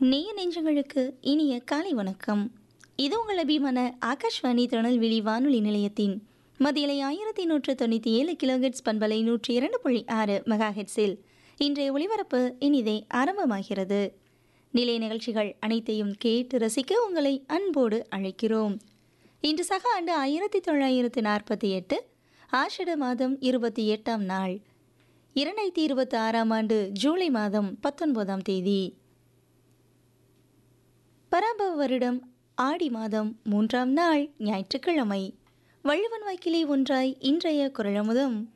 நேய நெஞ்சங்களுக்கு இனிய காலை வணக்கம் இது உங்கள் அபிமான ஆகாஷ்வாணி திருநெல்வேலி வானொலி நிலையத்தின் மதியலை ஆயிரத்தி நூற்று தொண்ணூற்றி ஏழு கிலோஹெட்ஸ் பண்பலை நூற்றி இரண்டு புள்ளி ஆறு மெகா ஹெட்ஸில் இன்றைய ஒளிபரப்பு இனிதே ஆரம்பமாகிறது நிலைய நிகழ்ச்சிகள் அனைத்தையும் கேட்டு ரசிக்க உங்களை அன்போடு அழைக்கிறோம் இன்று சக ஆண்டு ஆயிரத்தி தொள்ளாயிரத்து நாற்பத்தி எட்டு ஆஷட மாதம் இருபத்தி எட்டாம் நாள் இரண்டாயிரத்தி இருபத்தி ஆறாம் ஆண்டு ஜூலை மாதம் பத்தொன்பதாம் தேதி பராபவ வருடம் ஆடி மாதம் மூன்றாம் நாள் ஞாயிற்றுக்கிழமை வள்ளுவன் வாக்கிலே ஒன்றாய் இன்றைய குரலமுதம்